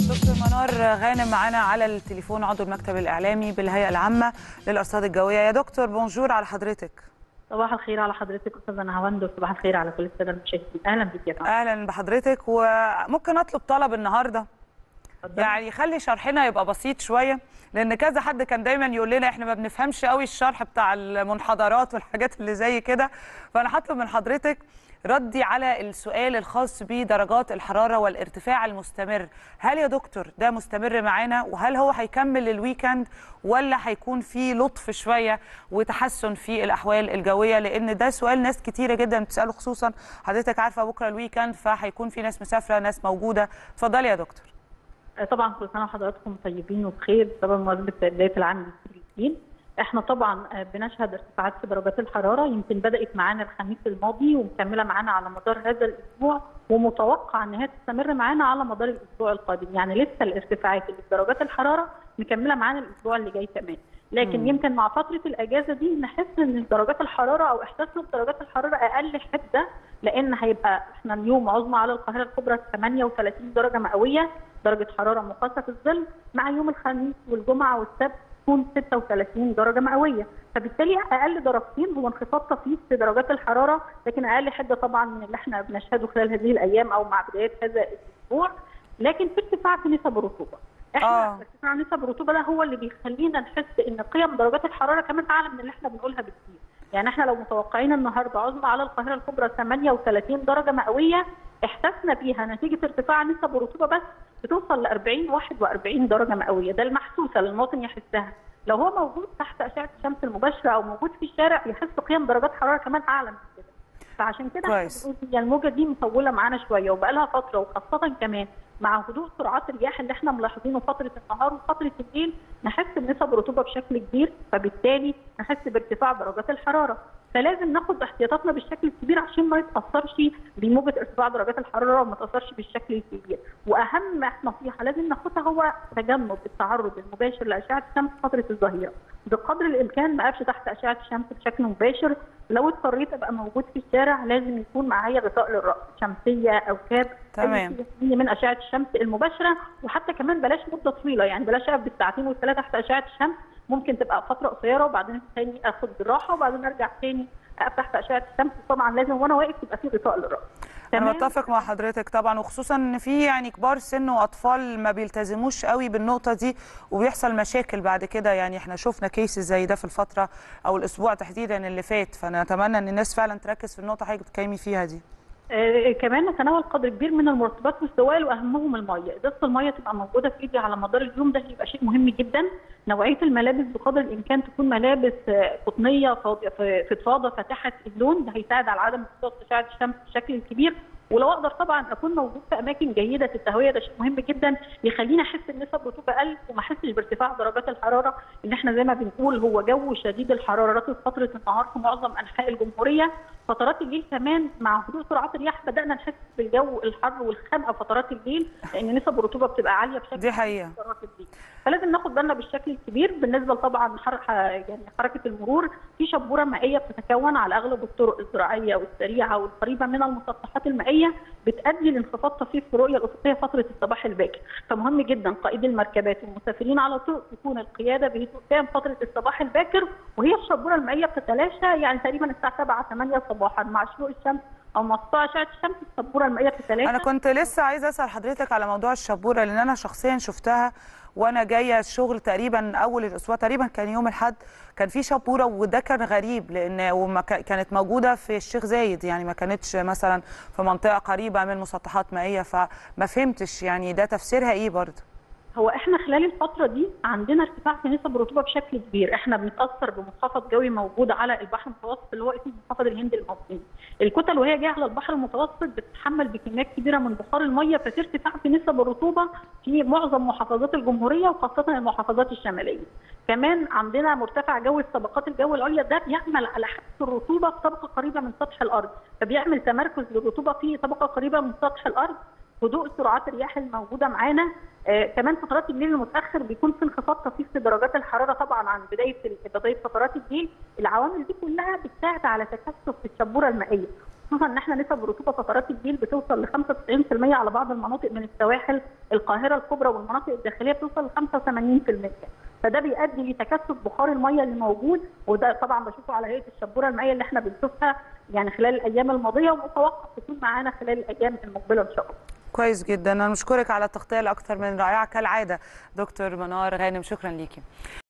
دكتور منار غانم معانا على التليفون عضو المكتب الاعلامي بالهيئه العامه للارصاد الجويه يا دكتور بونجور على حضرتك صباح الخير على حضرتك استاذه نهاوند وصباح الخير على كل الساده المشاهدين اهلا بك يا فندم اهلا بحضرتك وممكن اطلب طلب النهارده اتفضلي. يعني خلي شرحنا يبقى بسيط شويه لان كذا حد كان دايما يقول لنا احنا ما بنفهمش قوي الشرح بتاع المنحدرات والحاجات اللي زي كده فانا هطلب من حضرتك ردي على السؤال الخاص بدرجات الحراره والارتفاع المستمر هل يا دكتور ده مستمر معانا وهل هو هيكمل الويكند ولا هيكون في لطف شويه وتحسن في الاحوال الجويه لان ده سؤال ناس كتيره جدا بتساله خصوصا حضرتك عارفه بكره الويكند فهيكون في ناس مسافره ناس موجوده اتفضلي يا دكتور طبعا كل سنه وحضراتكم طيبين وبخير طبعا بمناسبه بدايه العام الجديد احنا طبعا بنشهد ارتفاعات في درجات الحراره يمكن بدات معانا الخميس الماضي ومكمله معانا على مدار هذا الاسبوع ومتوقع ان هي تستمر معانا على مدار الاسبوع القادم يعني لسه الارتفاعات اللي في درجات الحراره مكمله معانا الاسبوع اللي جاي كمان لكن مم. يمكن مع فتره الاجازه دي نحس ان درجات الحراره او احساسنا بدرجات الحراره اقل حده لان هيبقى احنا اليوم عظمى على القاهره الكبرى 38 درجه مئويه درجه حراره مقاسه في الظل مع يوم الخميس والجمعه والسبت تكون 36 درجه مئويه فبالتالي اقل درجتين هو انخفاض طفيف في درجات الحراره لكن اقل حده طبعا من اللي احنا بنشهده خلال هذه الايام او مع بدايه هذا الاسبوع لكن في ارتفاع في نسب الرطوبه احنا آه. ارتفاع نسب الرطوبه ده هو اللي بيخلينا نحس ان قيم درجات الحراره كمان اعلى من اللي احنا بنقولها بكتير يعني احنا لو متوقعين النهارده عظمى على القاهره الكبرى 38 درجه مئويه احساسنا بيها نتيجه ارتفاع نسب الرطوبه بس بتوصل ل 40 41 درجه مئويه ده المحسوسه للمواطن يحسها لو هو موجود تحت اشعه الشمس المباشره او موجود في الشارع يحس قيم درجات حراره كمان اعلى من كده فعشان كده احنا كويس. بنقول هي الموجه دي مطوله معانا شويه وبقى لها فتره وخاصه كمان مع هدوء سرعات الرياح اللي احنا ملاحظينه فتره النهار وفتره الليل نحس بنسب رطوبه بشكل كبير فبالتالي نحس بارتفاع درجات الحراره فلازم ناخد احتياطاتنا بالشكل الكبير عشان ما يتاثرش بموجه ارتفاع درجات الحراره وما تاثرش بالشكل الكبير واهم نصيحه لازم ناخدها هو تجنب التعرض المباشر لاشعه الشمس فتره الظهيره بقدر الامكان ما اقفش تحت اشعه الشمس بشكل مباشر لو اضطريت ابقى موجود في الشارع لازم يكون معايا غطاء للراس شمسيه او كاب تمام. أي شيء يحميني من اشعه الشمس المباشره وحتى كمان بلاش مده طويله يعني بلاش اقف بالساعتين والثلاثه تحت اشعه الشمس ممكن تبقى فتره قصيره وبعدين تاني اخد راحه وبعدين ارجع تاني اقف تحت اشعه الشمس طبعا لازم وانا واقف يبقى في غطاء للراس انا تمام؟ بتفق مع حضرتك طبعا وخصوصا ان في يعني كبار سن واطفال ما بيلتزموش قوي بالنقطه دي وبيحصل مشاكل بعد كده يعني احنا شفنا كيسز زي ده في الفتره او الاسبوع تحديدا اللي فات فانا اتمنى ان الناس فعلا تركز في النقطه حضرتك بتتكلمي فيها دي آه كمان نتناول قدر كبير من المرطبات والسوائل واهمهم الميه، ازازه الميه تبقى موجوده في ايدي على مدار اليوم ده هيبقى شيء مهم جدا، نوعيه الملابس بقدر الامكان تكون ملابس آه، قطنيه فاضيه ف- فضفاضه فاتحه اللون ده هيساعد على عدم امتصاص اشعه الشمس بشكل كبير ولو اقدر طبعا اكون موجود في اماكن جيده التهويه ده شيء مهم جدا يخليني احس بنسب رطوبه اقل وما احسش بارتفاع درجات الحراره ان احنا زي ما بنقول هو جو شديد الحراره رطب فتره النهار في معظم انحاء الجمهوريه فترات الليل كمان مع هدوء سرعات الرياح بدانا نحس بالجو الحر والخنقه فترات الليل لان نسب الرطوبه بتبقى عاليه بشكل دي حقيقة. كبير فترات الليل فلازم ناخد بالنا بالشكل الكبير بالنسبه طبعا حر... يعني حركه المرور في شبوره مائيه بتتكون على اغلب الطرق الزراعيه والسريعه والقريبه من المسطحات المائيه بتؤدي لانخفاض طفيف في الرؤيه الافقيه فتره الصباح الباكر فمهم جدا قائد المركبات والمسافرين على الطرق تكون القياده بهدوء تام فتره الصباح الباكر وهي الشبوره المائيه بتتلاشى يعني تقريبا الساعه 7 8 صباحا مع شروق الشمس او مع سطوع اشعه الشمس الشبوره المائيه بتتلاشى انا كنت لسه عايزه اسال حضرتك على موضوع الشبوره لان انا شخصيا شفتها وانا جايه الشغل تقريبا اول الاسبوع تقريبا كان يوم الاحد كان في شبوره وده كان غريب لان وما كا- كانت موجوده في الشيخ زايد يعني ما كانتش مثلا في منطقه قريبه من مسطحات مائيه فما فهمتش يعني ده تفسيرها ايه برضه هو احنا خلال الفترة دي عندنا ارتفاع في نسب الرطوبة بشكل كبير، احنا بنتأثر بمنخفض جوي موجود على البحر المتوسط اللي هو اسمه منخفض الهند الموسمي. الكتل وهي جاية على البحر المتوسط بتتحمل بكميات كبيرة من بخار المية ففي ارتفاع في نسب الرطوبة في معظم محافظات الجمهورية وخاصة المحافظات الشمالية. كمان عندنا مرتفع جوي في طبقات الجو العليا ده بيعمل على حبس الرطوبة في طبقة قريبة من سطح الأرض، فبيعمل تمركز للرطوبة في طبقة قريبة من سطح الأرض هدوء سرعات الرياح الموجوده معانا آه كمان فترات الليل المتاخر بيكون في انخفاض طفيف في درجات الحراره طبعا عن بدايه بدايه فترات الليل العوامل دي كلها بتساعد على تكثف الشبوره المائيه خصوصا ان احنا نسب رطوبه فترات الجيل بتوصل ل 95% على بعض المناطق من السواحل القاهره الكبرى والمناطق الداخليه بتوصل ل 85% فده بيؤدي لتكثف بخار الميه اللي موجود وده طبعا بشوفه على هيئه الشبوره المائيه اللي احنا بنشوفها يعني خلال الايام الماضيه ومتوقع تكون معانا خلال الايام المقبله ان شاء الله. كويس جدا انا بشكرك على التغطيه الاكثر من رائعه كالعاده دكتور منار غانم شكرا ليكي